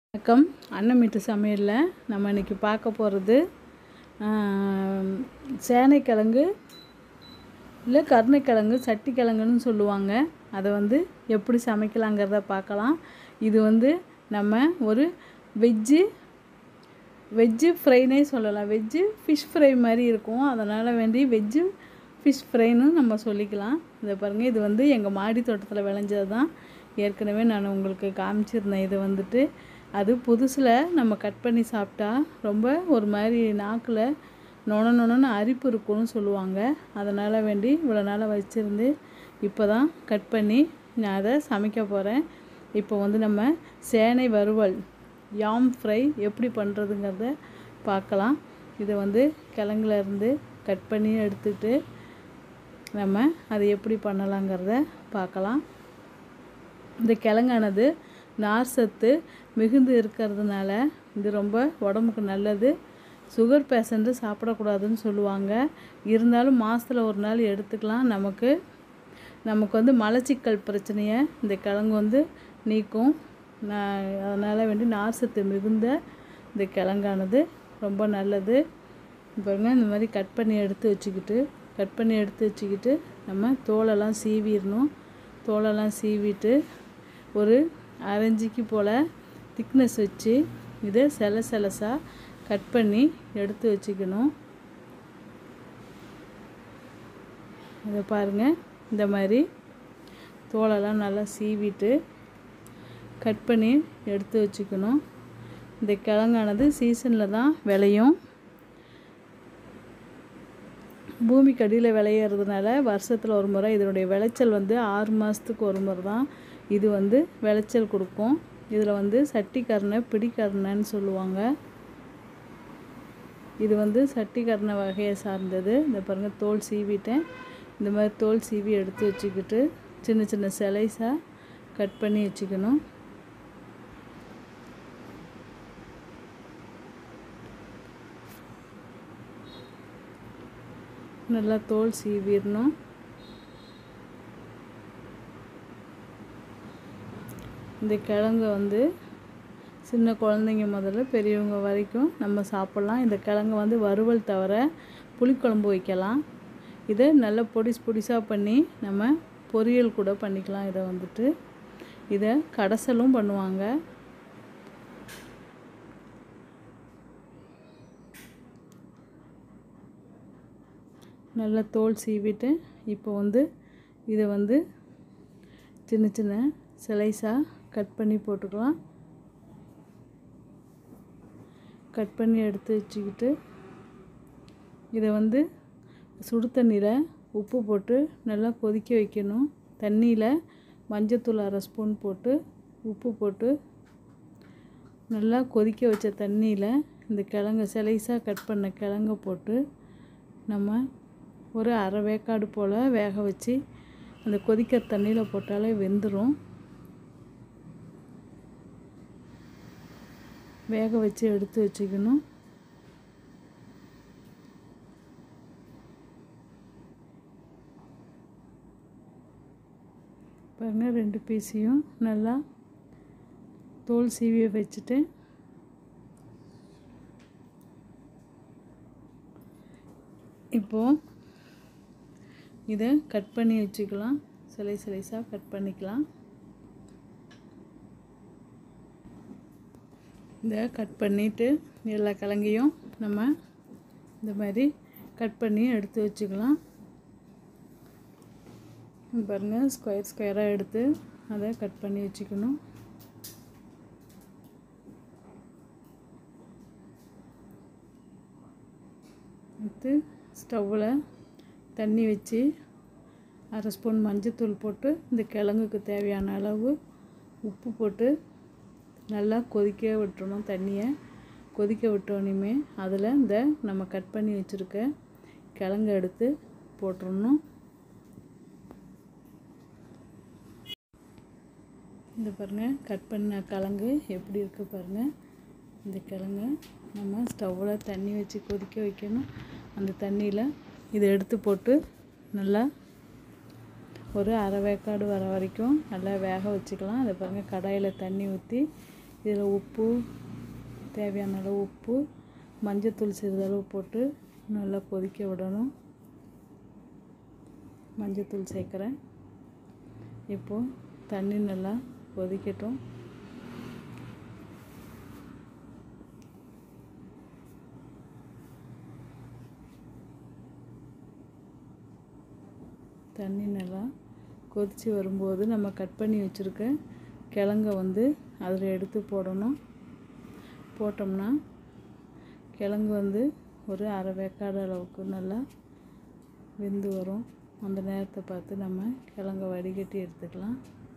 வணக்கம் அன்னமிட்டு சமையலில் நம்ம இன்றைக்கி பார்க்க போகிறது சேனைக்கிழங்கு இல்லை கருணைக்கிழங்கு சட்டிக்கிழங்குன்னு சொல்லுவாங்க அதை வந்து எப்படி சமைக்கலாங்கிறத பார்க்கலாம் இது வந்து நம்ம ஒரு வெஜ்ஜு வெஜ்ஜு ஃப்ரைனே சொல்லலாம் வெஜ்ஜு ஃபிஷ் ஃப்ரை மாதிரி இருக்கும் அதனால் வேண்டி வெஜ்ஜு ஃபிஷ் ஃப்ரைன்னு நம்ம சொல்லிக்கலாம் இதை பாருங்கள் இது வந்து எங்கள் மாடி தோட்டத்தில் விளைஞ்சது தான் ஏற்கனவே நான் உங்களுக்கு காமிச்சிருந்தேன் இது வந்துட்டு அது புதுசில் நம்ம கட் பண்ணி சாப்பிட்டா ரொம்ப ஒரு மாதிரி நாக்கில் நொன நொனன்னு அரிப்பு இருக்கும்னு சொல்லுவாங்க அதனால் வேண்டி இவ்வளோ நாளாக வச்சுருந்து இப்போ தான் கட் பண்ணி நான் அதை சமைக்க போகிறேன் இப்போ வந்து நம்ம சேனை வறுவல் யாம் ஃப்ரை எப்படி பண்ணுறதுங்கிறத பார்க்கலாம் இதை வந்து கிழங்குல இருந்து கட் பண்ணி எடுத்துட்டு நம்ம அதை எப்படி பண்ணலாங்கிறத பார்க்கலாம் இந்த கிழங்கானது நார் சத்து மிகுந்து இருக்கிறதுனால இது ரொம்ப உடம்புக்கு நல்லது சுகர் பேஷண்ட்டு சாப்பிடக்கூடாதுன்னு சொல்லுவாங்க இருந்தாலும் மாதத்தில் ஒரு நாள் எடுத்துக்கலாம் நமக்கு நமக்கு வந்து மலச்சிக்கல் பிரச்சனையை இந்த கிழங்கு வந்து நீக்கும் நான் அதனால் வேண்டி நார் சத்து மிகுந்த இந்த கிழங்கானது ரொம்ப நல்லது பாருங்க இந்த மாதிரி கட் பண்ணி எடுத்து வச்சுக்கிட்டு கட் பண்ணி எடுத்து வச்சுக்கிட்டு நம்ம தோலெல்லாம் சீவிடணும் தோலெல்லாம் சீவிட்டு ஒரு அரைஞ்சிக்கு போல் திக்னஸ் வச்சு இதை செல செலசாக கட் பண்ணி எடுத்து வச்சுக்கணும் இதை பாருங்கள் இந்த மாதிரி தோலெல்லாம் நல்லா சீவிட்டு கட் பண்ணி எடுத்து வச்சுக்கணும் இந்த கிழங்கானது சீசனில் தான் விளையும் பூமிக்கு அடியில் விளையிறதுனால வருஷத்தில் ஒரு முறை இதனுடைய விளைச்சல் வந்து ஆறு மாதத்துக்கு ஒரு முறை தான் இது வந்து விளைச்சல் கொடுக்கும் இதில் வந்து சட்டிக்கரணை பிடிக்கரணன்னு சொல்லுவாங்க இது வந்து சட்டிக்கரணை வகையை சார்ந்தது இந்த பாருங்கள் தோல் சீவிட்டேன் இந்த மாதிரி தோல் சீவி எடுத்து வச்சுக்கிட்டு சின்ன சின்ன சிலைஸாக கட் பண்ணி வச்சுக்கணும் நல்லா தோல் சீவிடணும் இந்த கிழங்கு வந்து சின்ன குழந்தைங்க முதல்ல பெரியவங்க வரைக்கும் நம்ம சாப்பிட்லாம் இந்த கிழங்கு வந்து வறுவல் தவிர புளிக்குழம்பு வைக்கலாம் இதை நல்லா பொடிஸ் பொடிசாக பண்ணி நம்ம பொரியல் கூட பண்ணிக்கலாம் இதை வந்துட்டு இதை கடைசலும் பண்ணுவாங்க நல்லா தோல் சீவிட்டு இப்போ வந்து இதை வந்து சின்ன சின்ன சிலைஸாக கட் பண்ணி போட்டுக்கலாம் கட் பண்ணி எடுத்து வச்சுக்கிட்டு இதை வந்து சுடு தண்ணியில் உப்பு போட்டு நல்லா கொதிக்க வைக்கணும் தண்ணியில் மஞ்சத்தூள் அரை ஸ்பூன் போட்டு உப்பு போட்டு நல்லா கொதிக்க வச்ச தண்ணியில் இந்த கிழங்கு சிலைஸாக கட் பண்ண கிழங்க போட்டு நம்ம ஒரு அரை வேக்காடு போல் வேக வச்சு அந்த கொதிக்கிற தண்ணியில் போட்டாலே வெந்துடும் வேக வச்சு எடுத்து வச்சுக்கணும் பாருங்கள் ரெண்டு பீஸையும் நல்லா தோல் சீவிய வச்சுட்டு இப்போது இதை கட் பண்ணி வச்சுக்கலாம் சிலை சிலைஸாக கட் பண்ணிக்கலாம் இதை கட் பண்ணிவிட்டு எல்லா கிழங்கையும் நம்ம இந்த மாதிரி கட் பண்ணி எடுத்து வச்சுக்கலாம் பாருங்கள் ஸ்கொயர் ஸ்கொயராக எடுத்து அதை கட் பண்ணி வச்சுக்கணும் எடுத்து ஸ்டவ்வில் தண்ணி வச்சு அரை ஸ்பூன் மஞ்சத்தூள் போட்டு இந்த கிழங்குக்கு தேவையான அளவு உப்பு போட்டு நல்லா கொதிக்க விட்டுறணும் தண்ணியை கொதிக்க விட்டோனையுமே அதில் இந்த நம்ம கட் பண்ணி வச்சுருக்க கிழங்கு எடுத்து போட்டுடணும் இந்த பாருங்கள் கட் பண்ண கிழங்கு எப்படி இருக்குது பாருங்கள் இந்த கிழங்கு நம்ம ஸ்டவ்வில் தண்ணி வச்சு கொதிக்க வைக்கணும் அந்த தண்ணியில் இதை எடுத்து போட்டு நல்லா ஒரு அரை வேக்காடு வர வரைக்கும் நல்லா வேக வச்சுக்கலாம் அதை பாருங்கள் கடாயில் தண்ணி ஊற்றி இதில் உப்பு தேவையான அளவு உப்பு மஞ்சத்தூள் சிறிதளவு போட்டு நல்லா கொதிக்க விடணும் மஞ்சத்தூள் சேர்க்குறேன் இப்போது தண்ணி நல்லா கொதிக்கட்டும் தண்ணி நல்லா கொதித்து வரும்போது நம்ம கட் பண்ணி வச்சுருக்க கிழங்க வந்து அதில் எடுத்து போடணும் போட்டோம்னா கிழங்கு வந்து ஒரு அரை வேக்காடு அளவுக்கு நல்லா வெந்து வரும் அந்த நேரத்தை பார்த்து நம்ம கிழங்க வடிகட்டி எடுத்துக்கலாம்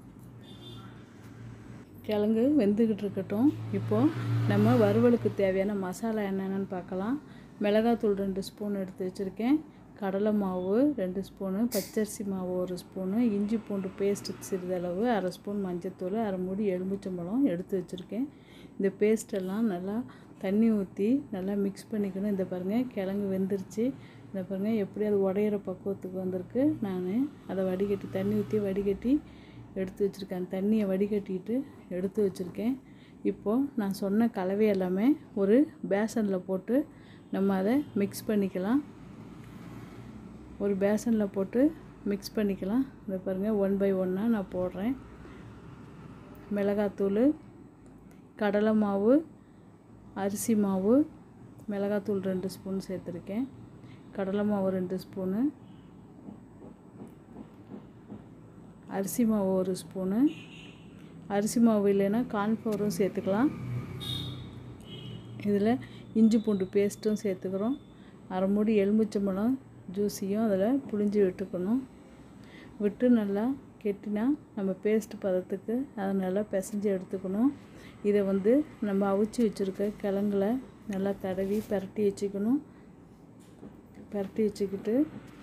கிழங்கு வெந்துக்கிட்டு இருக்கட்டும் இப்போது நம்ம வறுவலுக்கு தேவையான மசாலா என்னென்னு பார்க்கலாம் மிளகாத்தூள் ரெண்டு ஸ்பூன் எடுத்து வச்சுருக்கேன் கடலை மாவு ரெண்டு ஸ்பூனு பச்சரிசி மாவு ஒரு ஸ்பூனு இஞ்சி பூண்டு பேஸ்ட்டு சிறிதளவு அரை ஸ்பூன் மஞ்சத்தூள் அரை மூடி எலுமிச்சம்பழம் எடுத்து வச்சுருக்கேன் இந்த பேஸ்ட்டெல்லாம் நல்லா தண்ணி ஊற்றி நல்லா மிக்ஸ் பண்ணிக்கணும் இந்த பாருங்கள் கிழங்கு வெந்துருச்சு இந்த பாருங்கள் எப்படி அது உடையிற பக்குவத்துக்கு வந்திருக்கு நான் அதை வடிகட்டி தண்ணி ஊற்றி வடிகட்டி எடுத்து வச்சுருக்கேன் அந்த தண்ணியை வடிகட்டிட்டு எடுத்து வச்சுருக்கேன் இப்போது நான் சொன்ன கலவை எல்லாமே ஒரு பேசனில் போட்டு நம்ம அதை மிக்ஸ் பண்ணிக்கலாம் ஒரு பேசனில் போட்டு மிக்ஸ் பண்ணிக்கலாம் இதை பாருங்கள் ஒன் பை ஒன்னாக நான் போடுறேன் மிளகாத்தூள் கடலை மாவு அரிசி மாவு மிளகாத்தூள் ரெண்டு ஸ்பூன் சேர்த்துருக்கேன் கடலை மாவு ரெண்டு ஸ்பூனு அரிசி மாவு ஒரு ஸ்பூனு அரிசி மாவு இல்லைன்னா கார்ன்ஃப்ளவரும் சேர்த்துக்கலாம் இதில் இஞ்சி பூண்டு பேஸ்ட்டும் சேர்த்துக்கிறோம் அரை மூடி எலுமிச்சம்பழம் ஜூஸையும் அதில் புளிஞ்சு விட்டுக்கணும் விட்டு நல்லா கெட்டினா நம்ம பேஸ்ட் பதத்துக்கு அதை நல்லா பிசைஞ்சு எடுத்துக்கணும் இதை வந்து நம்ம அவிச்சு வச்சுருக்க கிழங்குல நல்லா தடவி பரட்டி வச்சுக்கணும் பரட்டி வச்சுக்கிட்டு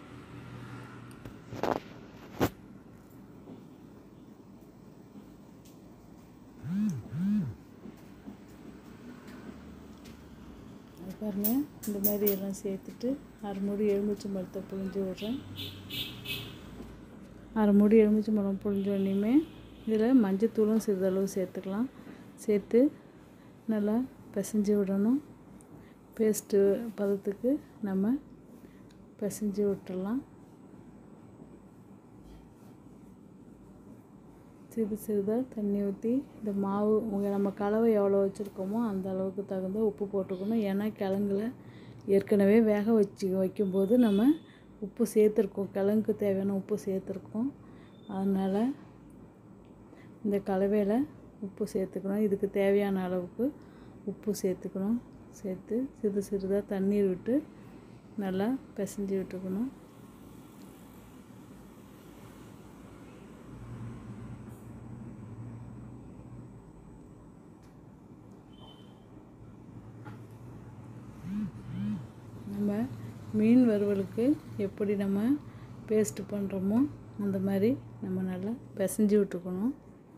பாருங்கள் இந்த மாதிரி எல்லாம் சேர்த்துட்டு அரை மூடி எலுமிச்சம்பழத்தை புழிஞ்சு விட்றேன் அரை மூடி எலுமிச்சம்பழம் புழிஞ்ச உடனேயுமே இதில் மஞ்சத்தூளும் சிறிதளவு சேர்த்துக்கலாம் சேர்த்து நல்லா பிசைஞ்சு விடணும் பேஸ்ட்டு பதத்துக்கு நம்ம பிசைஞ்சு விட்டுடலாம் சிறு சிறிதாக தண்ணி ஊற்றி இந்த மாவு உங்கள் நம்ம கலவை எவ்வளோ வச்சுருக்கோமோ அந்த அளவுக்கு தகுந்த உப்பு போட்டுக்கணும் ஏன்னா கிழங்குல ஏற்கனவே வேக வச்சு வைக்கும்போது நம்ம உப்பு சேர்த்துருக்கோம் கிழங்குக்கு தேவையான உப்பு சேர்த்துருக்கோம் அதனால் இந்த கலவையில் உப்பு சேர்த்துக்கணும் இதுக்கு தேவையான அளவுக்கு உப்பு சேர்த்துக்கணும் சேர்த்து சிறு சிறிதாக தண்ணீர் விட்டு நல்லா பிசைஞ்சு விட்டுக்கணும் நம்ம மீன் வறுவலுக்கு எப்படி நம்ம பேஸ்ட்டு பண்ணுறோமோ அந்த மாதிரி நம்ம நல்லா பிசைஞ்சு விட்டுக்கணும்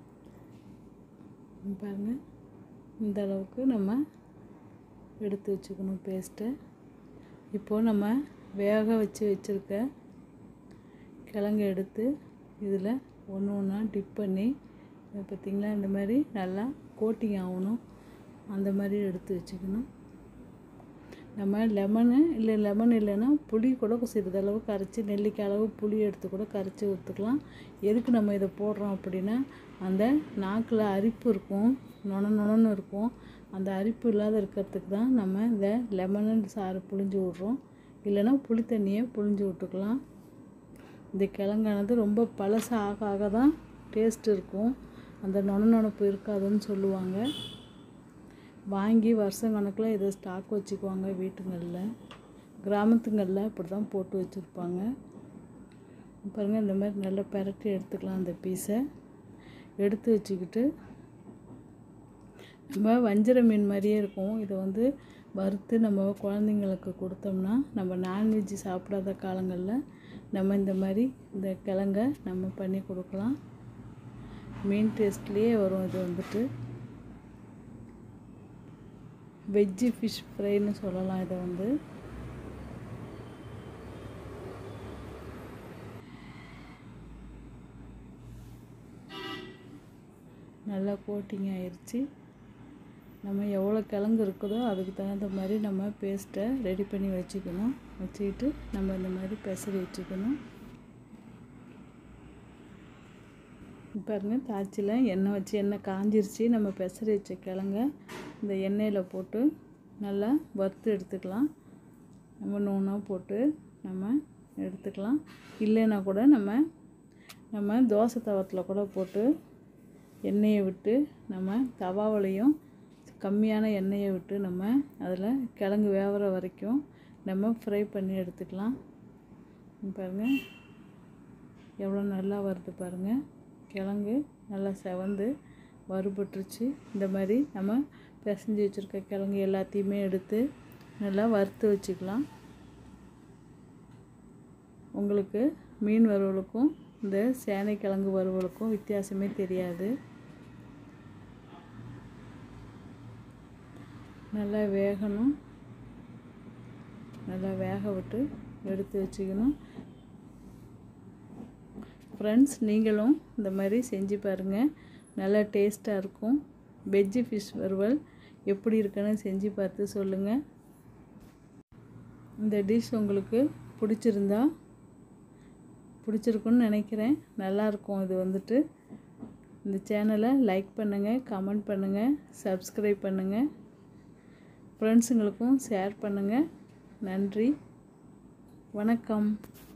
பாருங்கள் இந்த அளவுக்கு நம்ம எடுத்து வச்சுக்கணும் பேஸ்ட்டை இப்போது நம்ம வேக வச்சு வச்சுருக்க கிழங்கு எடுத்து இதில் ஒன்று ஒன்றா டிப் பண்ணி பார்த்திங்களா இந்த மாதிரி நல்லா கோட்டிங் ஆகணும் அந்த மாதிரி எடுத்து வச்சுக்கணும் நம்ம லெமனு இல்லை லெமன் இல்லைன்னா புளி கூட சிறிதளவு கரைச்சி நெல்லிக்காய் அளவு புளி எடுத்து கூட கரைச்சி ஊற்றுக்கலாம் எதுக்கு நம்ம இதை போடுறோம் அப்படின்னா அந்த நாக்கில் அரிப்பு இருக்கும் நொன நொனன்னு இருக்கும் அந்த அரிப்பு இல்லாத இருக்கிறதுக்கு தான் நம்ம இந்த லெமனு சாறு புழிஞ்சு விட்றோம் இல்லைன்னா புளி தண்ணியை புழிஞ்சு விட்டுக்கலாம் இந்த கிழங்கானது ரொம்ப பழசு ஆக ஆக தான் டேஸ்ட் இருக்கும் அந்த நொன நொனப்பு இருக்காதுன்னு சொல்லுவாங்க வாங்கி வருஷம் கணக்கில் இதை ஸ்டாக் வச்சுக்குவாங்க வீட்டுங்களில் கிராமத்துங்களில் இப்படி தான் போட்டு வச்சுருப்பாங்க பாருங்கள் இந்த மாதிரி நல்லா பெரட்டி எடுத்துக்கலாம் அந்த பீஸை எடுத்து வச்சுக்கிட்டு நம்ம வஞ்சிர மீன் மாதிரியே இருக்கும் இதை வந்து வறுத்து நம்ம குழந்தைங்களுக்கு கொடுத்தோம்னா நம்ம நான்வெஜ் சாப்பிடாத காலங்களில் நம்ம இந்த மாதிரி இந்த கிழங்க நம்ம பண்ணி கொடுக்கலாம் மீன் டேஸ்ட்லேயே வரும் இது வந்துட்டு வெஜ்ஜு ஃபிஷ் ஃப்ரைன்னு சொல்லலாம் இதை வந்து நல்லா கோட்டிங் ஆயிடுச்சு நம்ம எவ்வளோ கிழங்கு இருக்குதோ அதுக்கு தகுந்த மாதிரி நம்ம பேஸ்ட்டை ரெடி பண்ணி வச்சுக்கணும் வச்சுக்கிட்டு நம்ம இந்த மாதிரி பெசரி வச்சுக்கணும் பாருங்க தாய்ச்சியில் எண்ணெய் வச்சு எண்ணெய் காஞ்சிருச்சு நம்ம பெசரி வச்ச கிழங்க இந்த எண்ணெயில் போட்டு நல்லா வறுத்து எடுத்துக்கலாம் நம்ம நூனாக போட்டு நம்ம எடுத்துக்கலாம் இல்லைன்னா கூட நம்ம நம்ம தோசை தவத்தில் கூட போட்டு எண்ணெயை விட்டு நம்ம தவாவிலையும் கம்மியான எண்ணெயை விட்டு நம்ம அதில் கிழங்கு வேகிற வரைக்கும் நம்ம ஃப்ரை பண்ணி எடுத்துக்கலாம் பாருங்கள் எவ்வளோ நல்லா வருது பாருங்கள் கிழங்கு நல்லா செவந்து வறுபட்டுருச்சு இந்த மாதிரி நம்ம பிசைஞ்சு வச்சுருக்க கிழங்கு எல்லாத்தையுமே எடுத்து நல்லா வறுத்து வச்சுக்கலாம் உங்களுக்கு மீன் வறுவலுக்கும் இந்த சேனை கிழங்கு வறுவலுக்கும் வித்தியாசமே தெரியாது நல்லா வேகணும் நல்லா வேக விட்டு எடுத்து வச்சுக்கணும் ஃப்ரெண்ட்ஸ் நீங்களும் இந்த மாதிரி செஞ்சு பாருங்கள் நல்லா டேஸ்ட்டாக இருக்கும் வெஜ்ஜு ஃபிஷ் வறுவல் எப்படி இருக்குன்னு செஞ்சு பார்த்து சொல்லுங்கள் இந்த டிஷ் உங்களுக்கு பிடிச்சிருந்தா பிடிச்சிருக்குன்னு நினைக்கிறேன் நல்லாயிருக்கும் இது வந்துட்டு இந்த சேனலை லைக் பண்ணுங்கள் கமெண்ட் பண்ணுங்கள் சப்ஸ்கிரைப் பண்ணுங்கள் ஃப்ரெண்ட்ஸுங்களுக்கும் ஷேர் பண்ணுங்கள் நன்றி வணக்கம்